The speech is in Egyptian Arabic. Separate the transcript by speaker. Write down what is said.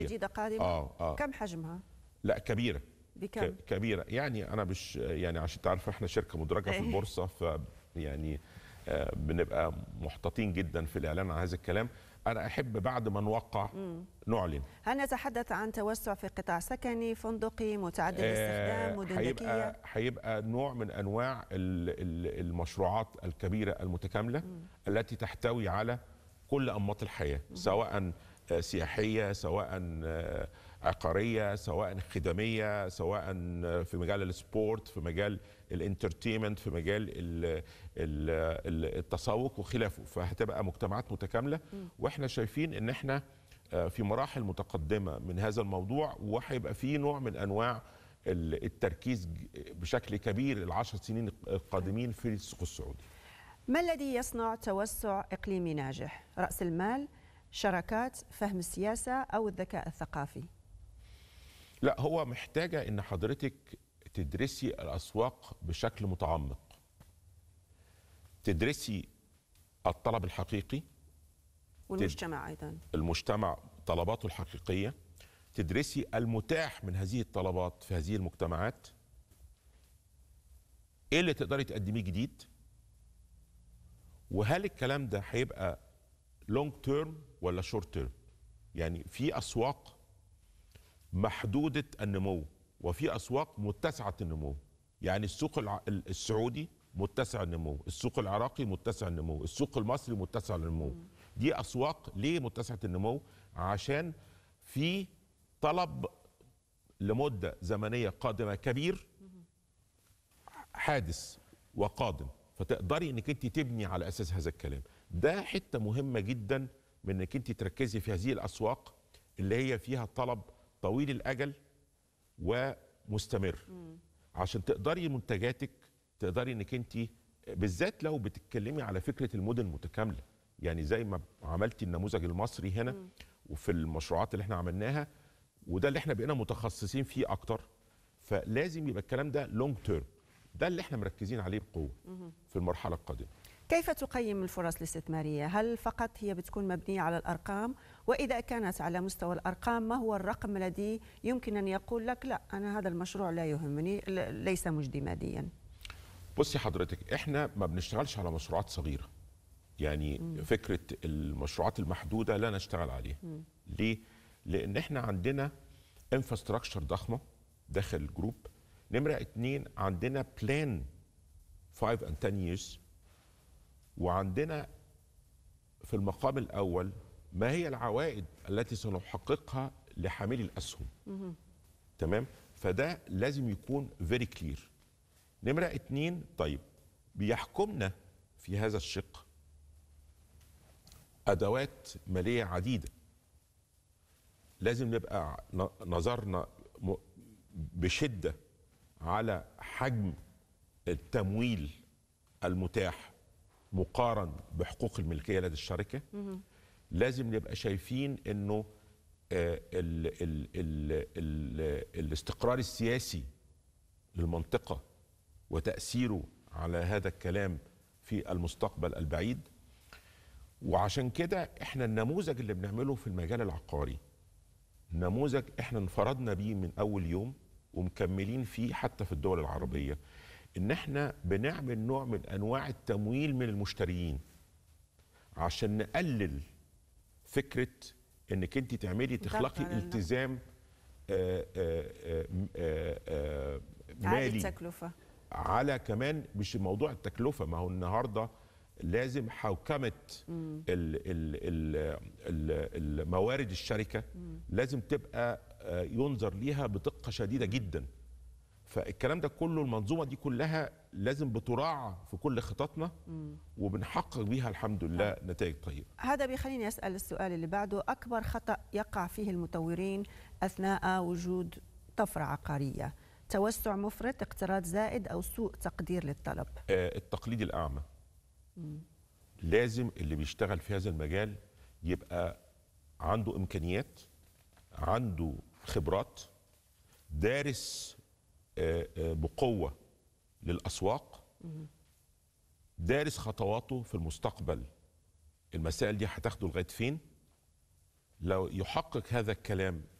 Speaker 1: جديده قادمه
Speaker 2: اه اه
Speaker 1: كم حجمها
Speaker 2: لا كبيره
Speaker 1: بكم
Speaker 2: ك- كبيره يعني انا مش يعني عشان تعرف احنا شركه مدرجه في
Speaker 1: إيه.
Speaker 2: البورصه ف يعني آه، بنبقى محتاطين جدا في الاعلان عن هذا الكلام انا احب بعد ما نوقع نعلن
Speaker 1: هل نتحدث عن توسع في قطاع سكني فندقي متعدد الاستخدام مدن ذكيه
Speaker 2: هيبقى هيبقى نوع من انواع ال- ال- المشروعات الكبيره المتكامله التي تحتوي على كل انماط الحياه سواء آه، سياحيه سواء آه، عقاريه سواء خدميه سواء آه، في مجال السبورت في مجال الانترتينمنت في مجال ال- ال- ال- التسوق وخلافه فهتبقى مجتمعات متكامله واحنا شايفين ان احنا آه، في مراحل متقدمه من هذا الموضوع وهيبقى في نوع من انواع ال- التركيز ج- بشكل كبير العشر سنين القادمين في السوق السعودي
Speaker 1: ما الذي يصنع توسع اقليمي ناجح راس المال شراكات فهم السياسه او الذكاء الثقافي
Speaker 2: لا هو محتاجه ان حضرتك تدرسي الاسواق بشكل متعمق تدرسي الطلب الحقيقي
Speaker 1: والمجتمع ايضا
Speaker 2: المجتمع طلباته الحقيقيه تدرسي المتاح من هذه الطلبات في هذه المجتمعات ايه اللي تقدري تقدميه جديد وهل الكلام ده هيبقى لونج تيرم ولا شورت تيرم يعني في اسواق محدوده النمو وفي اسواق متسعه النمو يعني السوق الع- السعودي متسع النمو السوق العراقي متسع النمو السوق المصري متسع النمو دي اسواق ليه متسعه النمو عشان في طلب لمده زمنيه قادمه كبير حادث وقادم فتقدري انك انت تبني على اساس هذا الكلام ده حته مهمه جدا من انك انت تركزي في هذه الاسواق اللي هي فيها طلب طويل الاجل ومستمر عشان تقدري منتجاتك تقدري انك انت بالذات لو بتتكلمي على فكره المدن المتكامله يعني زي ما عملتي النموذج المصري هنا وفي المشروعات اللي احنا عملناها وده اللي احنا بقينا متخصصين فيه اكتر فلازم يبقى الكلام ده لونج تيرم ده اللي احنا مركزين عليه بقوه في المرحله القادمه
Speaker 1: كيف تقيم الفرص الاستثماريه هل فقط هي بتكون مبنيه على الارقام واذا كانت على مستوى الارقام ما هو الرقم الذي يمكن ان يقول لك لا انا هذا المشروع لا يهمني ل- ليس مجدي ماديا
Speaker 2: بصي حضرتك احنا ما بنشتغلش على مشروعات صغيره يعني مم. فكره المشروعات المحدوده لا نشتغل عليها مم. ليه لان احنا عندنا انفراستراكشر ضخمه داخل الجروب نمره اتنين عندنا بلان 5 and 10 years وعندنا في المقام الاول ما هي العوائد التي سنحققها لحاملي الاسهم تمام فده لازم يكون فيري كلير نمرة اتنين طيب بيحكمنا في هذا الشق أدوات مالية عديدة لازم نبقى ن- نظرنا م- بشدة على حجم التمويل المتاح مقارن بحقوق الملكية لدى الشركة لازم نبقى شايفين انه آه، ال ال ال ال الاستقرار السياسي للمنطقة وتأثيره على هذا الكلام في المستقبل البعيد وعشان كده احنا النموذج اللي بنعمله في المجال العقاري نموذج احنا انفردنا بيه من اول يوم ومكملين فيه حتى في الدول العربية ان احنا بنعمل نوع من انواع التمويل من المشتريين عشان نقلل فكرة انك انت تعملي تخلقي
Speaker 1: على ال-
Speaker 2: التزام آه، آه، آه، آه، آه،
Speaker 1: عالي
Speaker 2: مالي
Speaker 1: التكلفه
Speaker 2: على كمان مش موضوع التكلفه ما هو النهارده لازم حوكمه ال ال ال ال الموارد الشركه لازم تبقى آه، ينظر ليها بدقه شديده جدا فالكلام ده كله المنظومه دي كلها لازم بتراعى في كل خططنا وبنحقق بيها الحمد لله نتائج طيبه
Speaker 1: هذا بيخليني اسال السؤال اللي بعده اكبر خطا يقع فيه المطورين اثناء وجود طفره عقاريه توسع مفرط اقتراض زائد او سوء تقدير للطلب
Speaker 2: آه، التقليد الاعمى لازم اللي بيشتغل في هذا المجال يبقى عنده امكانيات عنده خبرات دارس آه، آه، بقوه للاسواق دارس خطواته في المستقبل المسائل دي هتاخده لغايه فين لو يحقق هذا الكلام